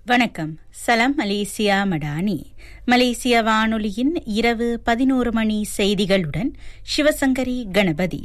வணக்கம் சலாம் மலேசியா மடானி மலேசிய வானொலியின் இரவு பதினோரு மணி செய்திகளுடன் சிவசங்கரி கணபதி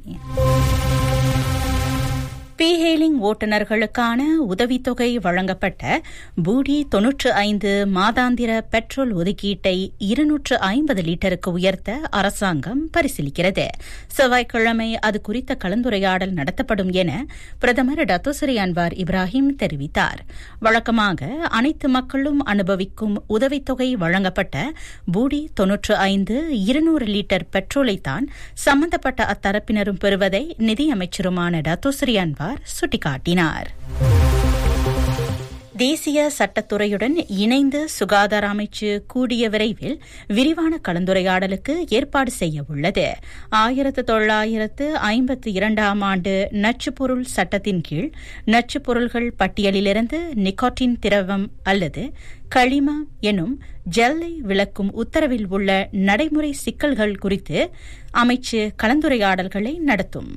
பீஹேலிங் ஓட்டுநர்களுக்கான உதவித்தொகை வழங்கப்பட்ட பூடி தொன்னூற்று ஐந்து மாதாந்திர பெட்ரோல் ஒதுக்கீட்டை இருநூற்று ஐம்பது லிட்டருக்கு உயர்த்த அரசாங்கம் பரிசீலிக்கிறது செவ்வாய்க்கிழமை அது குறித்த கலந்துரையாடல் நடத்தப்படும் என பிரதமர் டத்தோசரி அன்வார் இப்ராஹிம் தெரிவித்தார் வழக்கமாக அனைத்து மக்களும் அனுபவிக்கும் உதவித்தொகை வழங்கப்பட்ட பூடி தொன்னூற்று ஐந்து இருநூறு லிட்டர் பெட்ரோலைத்தான் சம்பந்தப்பட்ட அத்தரப்பினரும் பெறுவதை நிதியமைச்சருமான டத்தோசரி அன்வார் சுட்டிக்காட்டினார் தேசிய சட்டத்துறையுடன் இணைந்து சுகாதார அமைச்சு கூடிய விரைவில் விரிவான கலந்துரையாடலுக்கு ஏற்பாடு செய்ய உள்ளது ஆயிரத்து தொள்ளாயிரத்து ஐம்பத்தி இரண்டாம் ஆண்டு நச்சுப்பொருள் சட்டத்தின் கீழ் நச்சுப் பொருள்கள் பட்டியலிலிருந்து நிக்கோட்டின் திரவம் அல்லது களிம எனும் ஜெல்லை விளக்கும் உத்தரவில் உள்ள நடைமுறை சிக்கல்கள் குறித்து அமைச்சு கலந்துரையாடல்களை நடத்தும்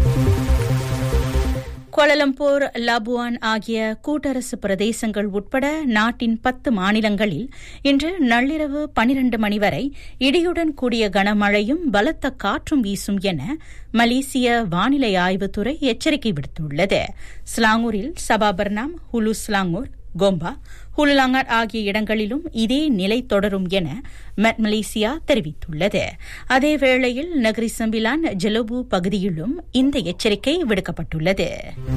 கோலலம்பூர் லபுவான் ஆகிய கூட்டரசு பிரதேசங்கள் உட்பட நாட்டின் பத்து மாநிலங்களில் இன்று நள்ளிரவு பனிரண்டு மணி வரை இடியுடன் கூடிய கனமழையும் பலத்த காற்றும் வீசும் என மலேசிய வானிலை ஆய்வுத்துறை எச்சரிக்கை விடுத்துள்ளது ஸ்லாங்கூரில் சபாபர்னாம் ஹுலு ஸ்லாங்கூர் கோம்பா ஹுலுலாங்கர் ஆகிய இடங்களிலும் இதே நிலை தொடரும் என மெட் மலேசியா தெரிவித்துள்ளது அதேவேளையில் நகரி சம்பிலான் ஜெலோபு பகுதியிலும் இந்த எச்சரிக்கை விடுக்கப்பட்டுள்ளது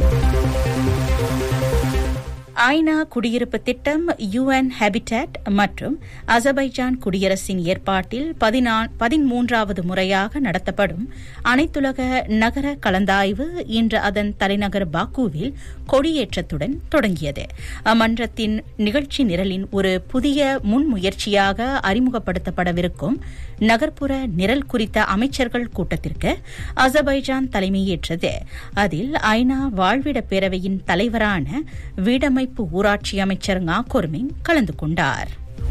ஐநா குடியிருப்பு திட்டம் யுஎன் ஹேபிடேட் மற்றும் அசர்பைஜான் குடியரசின் ஏற்பாட்டில் பதிமூன்றாவது முறையாக நடத்தப்படும் அனைத்துலக நகர கலந்தாய்வு இன்று அதன் தலைநகர் பாக்குவில் கொடியேற்றத்துடன் தொடங்கியது அம்மன்றத்தின் நிகழ்ச்சி நிரலின் ஒரு புதிய முன்முயற்சியாக அறிமுகப்படுத்தப்படவிருக்கும் நகர்ப்புற நிரல் குறித்த அமைச்சர்கள் கூட்டத்திற்கு அசர்பைஜான் தலைமையேற்றது அதில் ஐநா வாழ்விட பேரவையின் தலைவரான வீடமை அமைப்பு ஊராட்சி அமைச்சர் ngா கொர்மிங் கலந்து கொண்டார்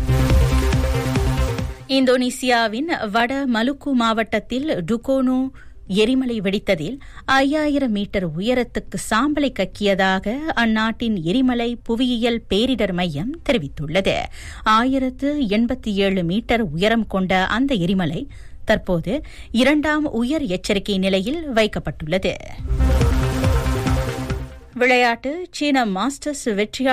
இந்தோனேசியாவின் வட மலுக்கு மாவட்டத்தில் டுகோனோ எரிமலை வெடித்ததில் ஐயாயிரம் மீட்டர் உயரத்துக்கு சாம்பலை கக்கியதாக அந்நாட்டின் எரிமலை புவியியல் பேரிடர் மையம் தெரிவித்துள்ளது ஆயிரத்து எண்பத்தி ஏழு மீட்டர் உயரம் கொண்ட அந்த எரிமலை தற்போது இரண்டாம் உயர் எச்சரிக்கை நிலையில் வைக்கப்பட்டுள்ளது விளையாட்டு சீன மாஸ்டர்ஸ் வெற்றியாளர்